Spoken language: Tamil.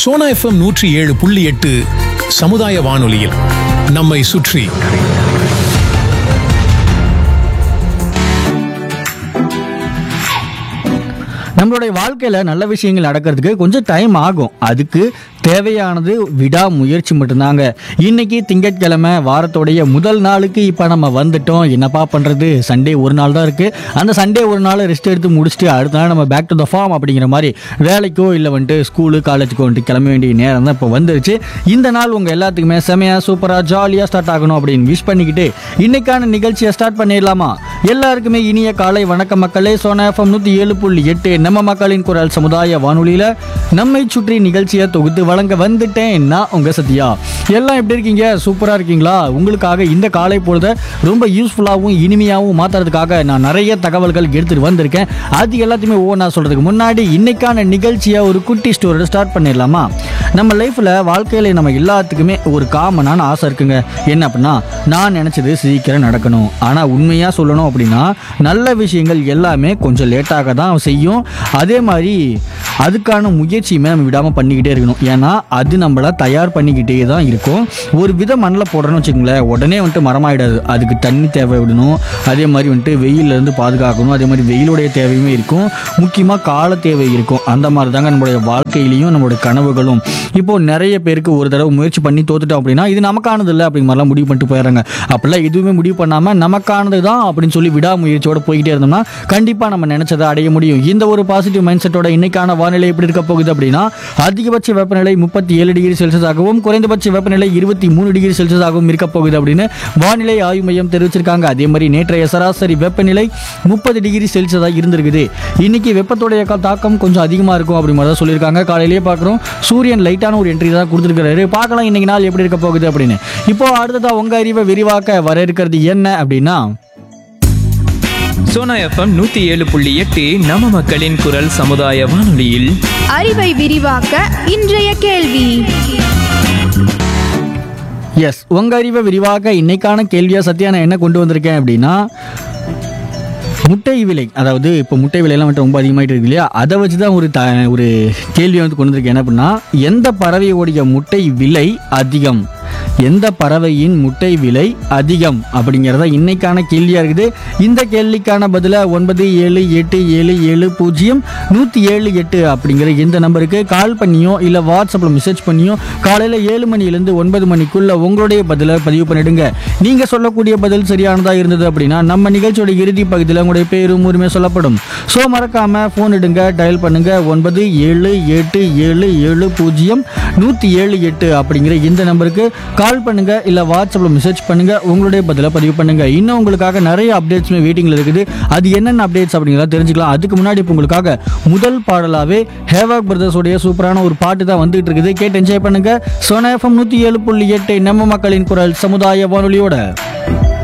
சோனா எஃப்எம் நூற்றி ஏழு புள்ளி எட்டு சமுதாய வானொலியில் நம்மை சுற்றி நம்மளுடைய வாழ்க்கையில நல்ல விஷயங்கள் நடக்கிறதுக்கு கொஞ்சம் டைம் ஆகும் அதுக்கு தேவையானது விடாமுயற்சி மட்டும்தாங்க இன்னைக்கு திங்கட்கிழமை வாரத்தோடைய முதல் நாளுக்கு இப்போ நம்ம வந்துட்டோம் என்னப்பா பண்றது சண்டே ஒரு நாள் தான் இருக்கு அந்த சண்டே ஒரு நாள் ரெஸ்ட் எடுத்து முடிச்சுட்டு அடுத்த நாள் நம்ம பேக் டு த ஃபார்ம் அப்படிங்கிற மாதிரி வேலைக்கோ இல்லை வந்துட்டு ஸ்கூலு காலேஜுக்கோ வந்துட்டு கிளம்ப வேண்டிய நேரம் தான் இப்போ வந்துருச்சு இந்த நாள் உங்க எல்லாத்துக்குமே செமையா சூப்பரா ஜாலியாக ஸ்டார்ட் ஆகணும் அப்படின்னு விஷ் பண்ணிக்கிட்டு இன்னைக்கான நிகழ்ச்சியை ஸ்டார்ட் பண்ணிடலாமா எல்லாருக்குமே இனிய காலை வணக்கம் மக்களே சோனா எஃப்எம் நூற்றி ஏழு புள்ளி எட்டு நம்ம மக்களின் குரல் சமுதாய வானொலியில் நம்மை சுற்றி நிகழ்ச்சியை தொகுத்து வழங்க வந்துட்டேன் நான் உங்க சத்யா எல்லாம் எப்படி இருக்கீங்க சூப்பராக இருக்கீங்களா உங்களுக்காக இந்த காலை பொழுத ரொம்ப யூஸ்ஃபுல்லாகவும் இனிமையாகவும் மாற்றுறதுக்காக நான் நிறைய தகவல்கள் எடுத்துகிட்டு வந்திருக்கேன் அது எல்லாத்தையுமே ஓ நான் சொல்கிறதுக்கு முன்னாடி இன்னைக்கான நிகழ்ச்சியை ஒரு குட்டி ஸ்டோரியோட ஸ்டார்ட் பண்ணிடலாமா நம்ம லைஃப்பில் வாழ்க்கையில் நம்ம எல்லாத்துக்குமே ஒரு காமனான ஆசை இருக்குங்க என்ன அப்படின்னா நான் நினச்சது சீக்கிரம் நடக்கணும் ஆனால் உண்மையாக சொல்லணும் அப்படின்னா நல்ல விஷயங்கள் எல்லாமே கொஞ்சம் லேட்டாக தான் செய்யும் அதே மாதிரி அதுக்கான முயற்சியுமே நம்ம விடாமல் பண்ணிக்கிட்டே இருக்கணும் ஏன்னா அது நம்மளை தயார் பண்ணிக்கிட்டே தான் இருக்கும் ஒரு வித மண்ணில் போடுறோன்னு வச்சுக்கோங்களேன் உடனே வந்துட்டு மரமாயிடாது அதுக்கு தண்ணி தேவை விடணும் அதே மாதிரி வந்துட்டு வெயிலேருந்து பாதுகாக்கணும் அதே மாதிரி வெயிலுடைய தேவையுமே இருக்கும் முக்கியமாக கால தேவை இருக்கும் அந்த மாதிரி தாங்க நம்மளுடைய வாழ்க்கையிலையும் நம்மளுடைய கனவுகளும் இப்போ நிறைய பேருக்கு ஒரு தடவை முயற்சி பண்ணி தோத்துட்டோம் அப்படின்னா இது நமக்கானது இல்லை அப்படிங்கிற மாதிரிலாம் முடிவு பண்ணிட்டு போயிடுறாங்க அப்படிலாம் எதுவுமே முடிவு பண்ணாமல் நமக்கானது தான் அப்படின்னு சொல்லி விடாமுயற்சியோட போய்கிட்டே இருந்தோம்னா கண்டிப்பாக நம்ம நினைச்சதை அடைய முடியும் இந்த ஒரு பாசிட்டிவ் மைண்ட் செட்டோட இன்னைக்கான வானிலை எப்படி இருக்க போகுது அப்படின்னா அதிகபட்ச வெப்பநிலை முப்பத்தி ஏழு டிகிரி செல்சியஸ் ஆகவும் குறைந்தபட்ச வெப்பநிலை இருபத்தி மூணு டிகிரி செல்சியஸ் ஆகவும் இருக்க போகுது அப்படின்னு வானிலை ஆய்வு மையம் தெரிவிச்சிருக்காங்க அதே மாதிரி நேற்றைய சராசரி வெப்பநிலை முப்பது டிகிரி செல்சியஸாக இருந்திருக்குது இன்னைக்கு வெப்பத்துடைய கா- தாக்கம் கொஞ்சம் அதிகமாக இருக்கும் அப்படி மாதிரி தான் சொல்லியிருக்காங்க காலையிலேயே பார்க்குறோம் சூரியன் லைட்டான ஒரு என்ட்ரி தான் கொடுத்துருக்காரு பார்க்கலாம் இன்னைக்கு நாள் எப்படி இருக்க போகுது அப்படின்னு இப்போ அடுத்ததா உங்க அறிவை விரிவாக்க வர இருக்கிறது என்ன அப்படின்னா சோனா எஃப்எம் நூத்தி ஏழு புள்ளி எட்டு நம்ம மக்களின் குரல் சமுதாய வானொலியில் அறிவை விரிவாக்க இன்றைய கேள்வி எஸ் உங்க அறிவை விரிவாக இன்னைக்கான கேள்வியா சத்யா நான் என்ன கொண்டு வந்திருக்கேன் அப்படின்னா முட்டை விலை அதாவது இப்போ முட்டை விலையெல்லாம் வந்துட்டு ரொம்ப அதிகமாயிட்டு இருக்கு இல்லையா அதை வச்சு தான் ஒரு த ஒரு கேள்வியை வந்து கொண்டு வந்திருக்கேன் என்ன அப்படின்னா எந்த பறவையோடைய முட்டை விலை அதிகம் எந்த பறவையின் முட்டை விலை அதிகம் அப்படிங்கிறத இன்னைக்கான கேள்வியாக இருக்குது இந்த கேள்விக்கான பதிலை ஒன்பது ஏழு எட்டு ஏழு ஏழு பூஜ்ஜியம் நூற்றி ஏழு எட்டு அப்படிங்கிற இந்த நம்பருக்கு கால் பண்ணியோ இல்லை வாட்ஸ்அப்பில் மெசேஜ் பண்ணியோ காலையில் ஏழு மணிலேருந்து ஒன்பது மணிக்குள்ள உங்களுடைய பதிலை பதிவு பண்ணிடுங்க நீங்கள் சொல்லக்கூடிய பதில் சரியானதாக இருந்தது அப்படின்னா நம்ம நிகழ்ச்சியோட இறுதி பகுதியில் உங்களுடைய பேரும் உரிமை சொல்லப்படும் ஸோ மறக்காமல் ஃபோன் எடுங்க டயல் பண்ணுங்க ஒன்பது ஏழு எட்டு ஏழு ஏழு பூஜ்ஜியம் நூற்றி ஏழு எட்டு அப்படிங்கிற இந்த நம்பருக்கு கால் பண்ணுங்க இல்லை வாட்ஸ்அப்பில் மெசேஜ் பண்ணுங்க உங்களுடைய பதிலை பதிவு பண்ணுங்க இன்னும் உங்களுக்காக நிறைய அப்டேட்ஸுமே வெயிட்டிங்கில் இருக்குது அது என்னென்ன அப்டேட்ஸ் அப்படிங்கிறத தெரிஞ்சுக்கலாம் அதுக்கு முன்னாடி இப்போ உங்களுக்காக முதல் பாடலாகவே ஹேவாக் பிரதர்ஸோடைய சூப்பரான ஒரு பாட்டு தான் வந்துகிட்டு இருக்குது கேட்டு என்ஜாய் பண்ணுங்க சோனா எஃப்எம் நூற்றி ஏழு புள்ளி எட்டு நம்ம மக்களின் குரல் சமுதாய வானொலியோட